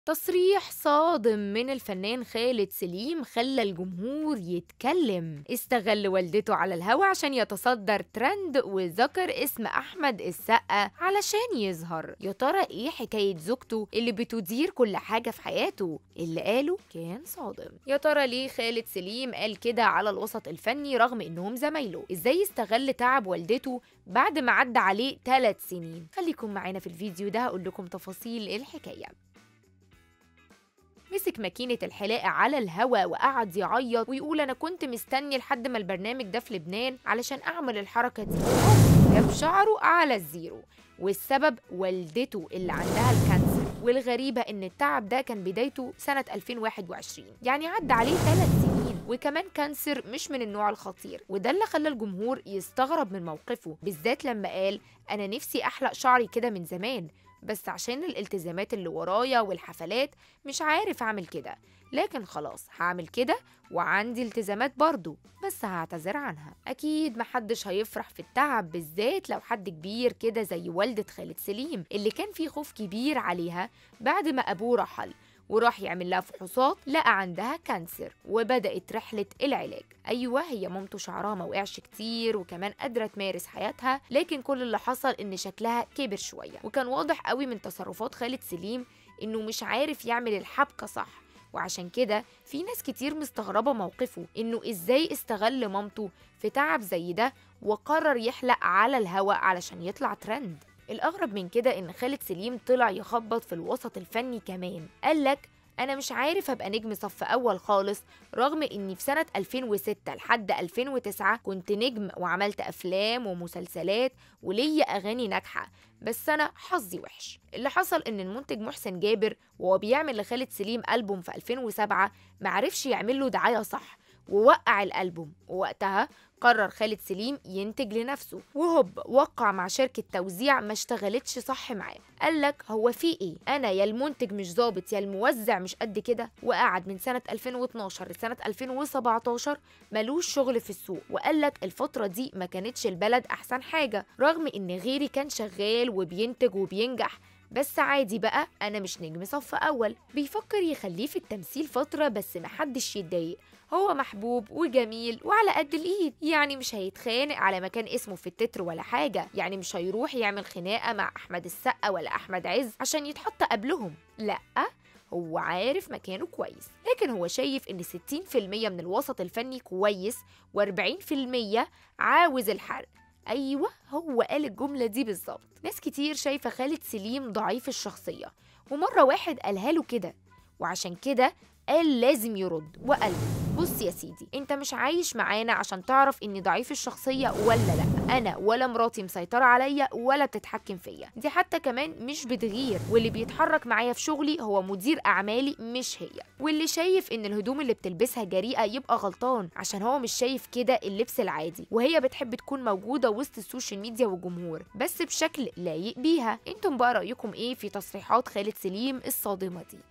تصريح صادم من الفنان خالد سليم خلى الجمهور يتكلم استغل والدته على الهوا عشان يتصدر ترند وذكر اسم أحمد السقا علشان يظهر يا ترى ايه حكاية زوجته اللي بتدير كل حاجة في حياته اللي قاله كان صادم يا ترى ليه خالد سليم قال كده على الوسط الفني رغم انهم زمايله ازاي استغل تعب والدته بعد ما عدى عليه 3 سنين خليكم معانا في الفيديو ده هقول لكم تفاصيل الحكايه مسك ماكينة الحلاقة على الهوا وقعد يعيط ويقول أنا كنت مستني لحد ما البرنامج ده في لبنان علشان أعمل الحركة دي جاب شعره على الزيرو والسبب والدته اللي عندها الكانسر والغريبة إن التعب ده كان بدايته سنة 2021 يعني عدى عليه ثلاث سنين وكمان كانسر مش من النوع الخطير وده اللي خلى الجمهور يستغرب من موقفه بالذات لما قال أنا نفسي أحلق شعري كده من زمان بس عشان الالتزامات اللي ورايا والحفلات مش عارف اعمل كده لكن خلاص هعمل كده وعندي التزامات برضو بس هعتذر عنها اكيد محدش هيفرح في التعب بالذات لو حد كبير كده زي والدة خالد سليم اللي كان في خوف كبير عليها بعد ما ابوه رحل وراح يعمل لها فحوصات لقى عندها كانسر وبدأت رحلة العلاج أيوة هي مامته شعرها ما وقعش كتير وكمان قادرة تمارس حياتها لكن كل اللي حصل إن شكلها كبر شوية وكان واضح قوي من تصرفات خالد سليم إنه مش عارف يعمل الحبكة صح وعشان كده في ناس كتير مستغربة موقفه إنه إزاي استغل مامته في تعب زي ده وقرر يحلق على الهوا علشان يطلع ترند الأغرب من كده إن خالد سليم طلع يخبط في الوسط الفني كمان قالك أنا مش عارف أبقى نجم صف أول خالص رغم إني في سنة 2006 لحد 2009 كنت نجم وعملت أفلام ومسلسلات وليا أغاني ناجحة بس أنا حظي وحش اللي حصل إن المنتج محسن جابر وهو بيعمل لخالد سليم ألبوم في 2007 معرفش يعمل له دعاية صح ووقع الألبوم ووقتها قرر خالد سليم ينتج لنفسه وهوب وقع مع شركة توزيع ما اشتغلتش صح معاه قالك هو في ايه انا يا المنتج مش ظابط يا الموزع مش قد كده وقعد من سنة 2012 لسنة 2017 ملوش شغل في السوق وقالك الفترة دي ما كانتش البلد احسن حاجة رغم ان غيري كان شغال وبينتج وبينجح بس عادي بقى انا مش نجم صف اول بيفكر يخليه في التمثيل فتره بس محدش يتضايق هو محبوب وجميل وعلى قد الايد يعني مش هيتخانق على مكان اسمه في التتر ولا حاجه يعني مش هيروح يعمل خناقه مع احمد السقا ولا احمد عز عشان يتحط قبلهم لا هو عارف مكانه كويس لكن هو شايف ان 60% من الوسط الفني كويس و40% عاوز الحرق ايوه هو قال الجمله دي بالظبط ناس كتير شايفه خالد سليم ضعيف الشخصيه ومره واحد قالها له كده وعشان كده قال لازم يرد وقال بص يا سيدي انت مش عايش معانا عشان تعرف اني ضعيف الشخصيه ولا لا انا ولا مراتي مسيطره عليا ولا بتتحكم فيا دي حتى كمان مش بتغير واللي بيتحرك معايا في شغلي هو مدير اعمالي مش هي واللي شايف ان الهدوم اللي بتلبسها جريئه يبقى غلطان عشان هو مش شايف كده اللبس العادي وهي بتحب تكون موجوده وسط السوشيال ميديا والجمهور بس بشكل لايق بيها انتم بقى رايكم ايه في تصريحات خالد سليم الصادمه دي